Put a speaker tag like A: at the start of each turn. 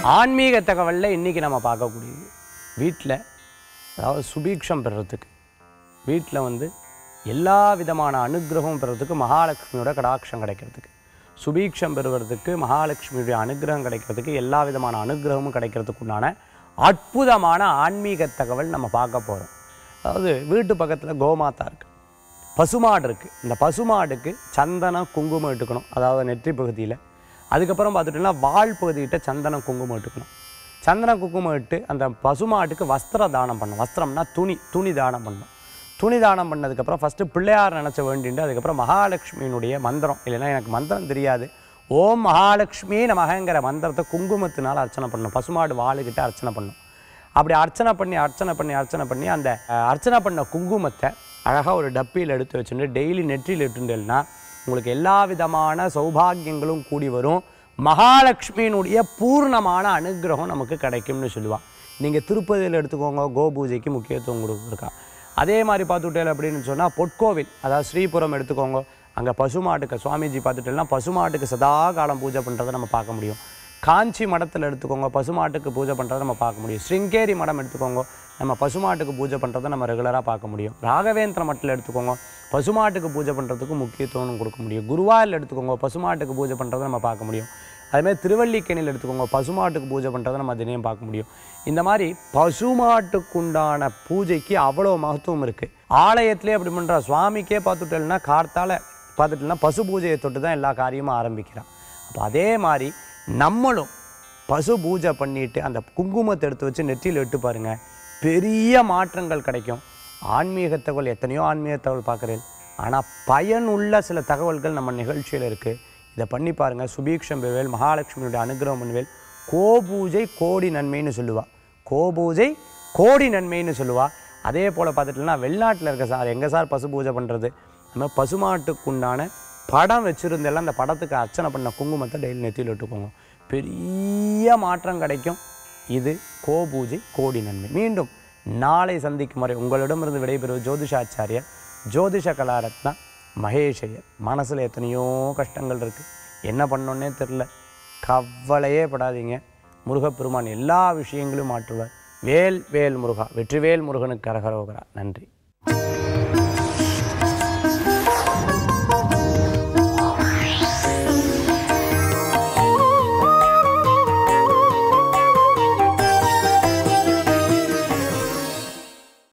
A: ஆன்மீக தகவலில் இன்றைக்கி நம்ம பார்க்கக்கூடியது வீட்டில் அதாவது சுபீக்ஷம் பெறுறதுக்கு வீட்டில் வந்து எல்லா விதமான அனுகிரகமும் பெறுறதுக்கு மகாலட்சுமியோட கடாட்சம் கிடைக்கிறதுக்கு சுபீக்ஷம் பெறுவதற்கு மகாலட்சுமியுடைய அனுகிரகம் கிடைக்கிறதுக்கு எல்லா விதமான அனுகிரகமும் கிடைக்கிறதுக்கு உண்டான அற்புதமான ஆன்மீக தகவல் நம்ம பார்க்க போகிறோம் அதாவது வீட்டு பக்கத்தில் கோமாதா இருக்குது பசுமாடு இருக்குது இந்த பசுமாடுக்கு சந்தனம் குங்குமம் இட்டுக்கணும் அதாவது நெற்றி பகுதியில் அதுக்கப்புறம் பார்த்துட்டோம்னா வால் பகுதிகிட்ட சந்தனம் குங்குமம் இட்டுக்கணும் சந்தனம் குங்குமம் இட்டு அந்த பசுமாட்டுக்கு வஸ்திர தானம் பண்ணணும் வஸ்திரம்னா துணி துணி தானம் பண்ணணும் துணி தானம் பண்ணதுக்கப்புறம் ஃபஸ்ட்டு பிள்ளையார் நினச்ச வேண்டிட்டு அதுக்கப்புறம் மகாலட்சுமியினுடைய மந்திரம் இல்லைன்னா எனக்கு மந்திரம் தெரியாது ஓம் மகாலட்சுமி நமகங்கிற மந்திரத்தை குங்குமத்தினால் அர்ச்சனை பண்ணணும் பசுமாடு வாளுக்கிட்ட அர்ச்சனை பண்ணணும் அப்படி அர்ச்சனை பண்ணி அர்ச்சனை பண்ணி அர்ச்சனை பண்ணி அந்த அஹ், அர்ச்சனை பண்ண குங்குமத்தை அழகாக ஒரு டப்பியில் எடுத்து வச்சுட்டு டெய்லி நெற்றியில் இட்டுண்டேன்னா உங்களுக்கு எல்லா விதமான சௌபாகியங்களும் கூடி வரும் மகாலட்சுமியினுடைய பூர்ணமான அனுகிரகம் நமக்கு கிடைக்கும்னு சொல்லுவாள் நீங்கள் திருப்பதியில் எடுத்துக்கோங்க கோபூஜைக்கு முக்கியத்துவம் கொடுத்துருக்கா அதே மாதிரி பார்த்துட்டேன் அப்படின்னு சொன்னால் பொற்கோவில் அதாவது ஸ்ரீபுரம் எடுத்துக்கோங்க அங்கே பசுமாட்டுக்கு சுவாமிஜி பார்த்துட்டேன்னா பசுமாட்டுக்கு சதா காலம் பூஜை பண்ணுறதை நம்ம பார்க்க முடியும் காஞ்சி மடத்தில் எடுத்துக்கோங்க பசுமாட்டுக்கு பூஜை பண்ணுறதை நம்ம பார்க்க முடியும் ஸ்ருங்கேரி மடம் எடுத்துக்கோங்க நம்ம பசுமாட்டுக்கு பூஜை பண்ணுறதை நம்ம ரெகுலராக பார்க்க முடியும் ராகவேந்திர மட்டில் எடுத்துக்கோங்க பசுமாட்டுக்கு பூஜை பண்ணுறதுக்கு முக்கியத்துவம் கொடுக்க முடியும் குருவாயில் எடுத்துக்கோங்க பசுமாட்டுக்கு பூஜை பண்ணுறதை நம்ம பார்க்க முடியும் அதேமாதிரி திருவல்லிக்கேணியில் எடுத்துக்கோங்க பசுமாட்டுக்கு பூஜை பண்ணுறதை நம்ம தினையும் பார்க்க முடியும் இந்த மாதிரி பசுமாட்டுக்குண்டான பூஜைக்கு அவ்வளோ மகத்துவம் இருக்குது ஆலயத்திலே அப்படி பண்ணுறா சுவாமிக்கே பார்த்துட்டேன்னா கார்த்தால பார்த்துட்டோம்னா பசு பூஜையை தொட்டு தான் எல்லா காரியமும் ஆரம்பிக்கிறான் அப்போ அதே மாதிரி நம்மளும் பசு பூஜை பண்ணிட்டு அந்த குங்குமத்தை எடுத்து வச்சு நெற்றியில் இட்டு பாருங்க பெரிய மாற்றங்கள் கிடைக்கும் ஆன்மீக தகவல் எத்தனையோ ஆன்மீக தகவல் பார்க்குறேன் ஆனால் பயனுள்ள சில தகவல்கள் நம்ம நிகழ்ச்சியில் இருக்குது இதை பண்ணி பாருங்க சுபீக்ஷம் பெறுவேல் மகாலட்சுமியுடைய அனுகிரகம் பண்ணுவேல் கோபூஜை கோடி நன்மைன்னு சொல்லுவா கோபூஜை கோடி நன்மைன்னு சொல்லுவா அதே போல் பார்த்துட்டோம்னா வெளிநாட்டில் இருக்க சார் எங்கே சார் பசு பூஜை பண்ணுறது நம்ம பசுமாட்டுக்குண்டான படம் வச்சுருந்தெல்லாம் அந்த படத்துக்கு அர்ச்சனை பண்ண குங்குமத்தை டெய்லி நெத்தியில் விட்டுக்கோங்க பெரிய மாற்றம் கிடைக்கும் இது கோபூஜை கோடி நன்மை மீண்டும் நாளை சந்திக்கும் வரை உங்களிடமிருந்து விடைபெறுவது ஜோதிஷாச்சாரியர் ஜோதிஷ கலாரத்னா மகேஷையர் மனசில் எத்தனையோ கஷ்டங்கள் இருக்குது என்ன பண்ணோன்னே தெரில கவலையே படாதீங்க முருகப்பெருமான் எல்லா விஷயங்களும் மாற்றுவார் வேல் வேல் முருகா வெற்றிவேல் முருகனுக்கு கரகரோகரா நன்றி